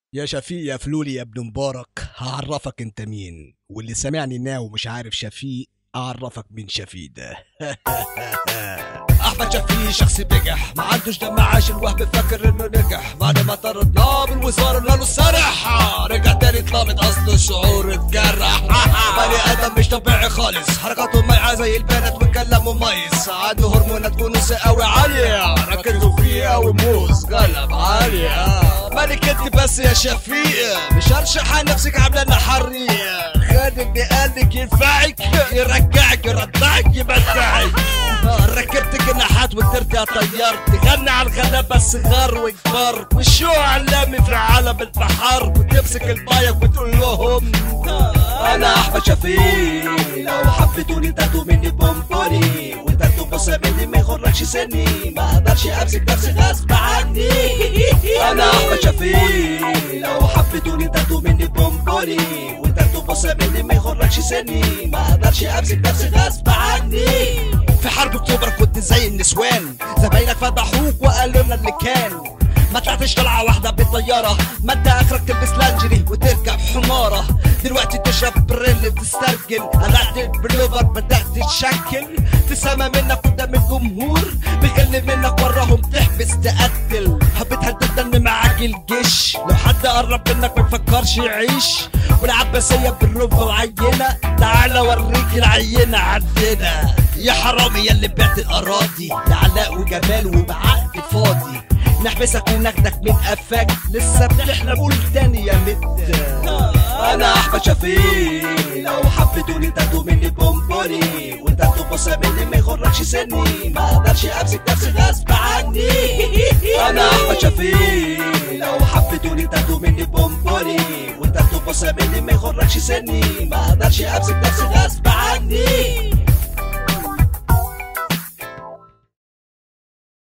يا شفيق يا فلولي يا ابن مبارك هعرفك انت مين واللي سامعني ناو ومش عارف شفيق اعرفك مين شفيق ده احمد شفيق شخص بجح ما عندوش دم عاش الوهم فاكر انه نجح بعد ما طردناه بالوزاره له سرح رجع تاني اتلامت اصل الشعور اتجرح بني ادم مش طبيعي خالص حركاته مايعه زي البنات وكلامه مميز عنده هرمونات ونص قوي عاليه ركزوا فيه قوي موز غلب عاليه مالك انت بس يا شفيق مش هرشح على نفسك عامله لنا حريه خادم قالك ينفعك يرجعك يردعك يمتعك ركبت جناحات وطرت يا طيار تغني على الغنى بس غار وكبار والشو علامي في عالم البحر وتمسك البايك وتقول لهم انا احمد شفيق لو حبيتوني تاخدوا مني بونبوني وتاخدوا بص مني ما يخرجش سني ما اقدرش امسك نفسي غصب عني انا احمد شفيق لو حبيتوني تاخدوا مني بونبوني وتاخدوا بص مني ما يخرجش سني ما اقدرش امسك نفسي غصب عني في حرب اكتوبر كنت زي النسوان زمايلك فضحوك وقالوا لنا اللي كان ما طلعتش طلعة واحدة بالطيارة ما انت اخرك تلبس لانجري وتركب حمارة دلوقتي تشرب بريل تسترجل قلعت البلوفر بدأت تشكل تسامى منك قدام الجمهور بيغل منك وراهم تحبس تقتل حبيت هتدن معاك الجيش لو حد قرب منك ما يفكرش يعيش والعباسية بالرفة وعينة تعال اوريك العينة عندنا يا حرامي يا اللي بعت الاراضي يا علاء وجمال وبعقد فاضي نحبسك وناخدك من قفاك لسه بنحلم قول تاني يا مت انا احمد شفيق لو حبيتوني تاخدوا مني بونبوني وتاخدوا بصة مني ما يخرجش سني ما اقدرش امسك نفسي غصب عني انا احمد شفيق لو حبيتوني تاخدوا مني بونبوني وتاخدوا بصة مني ما يخرجش سني ما اقدرش امسك نفسي غصب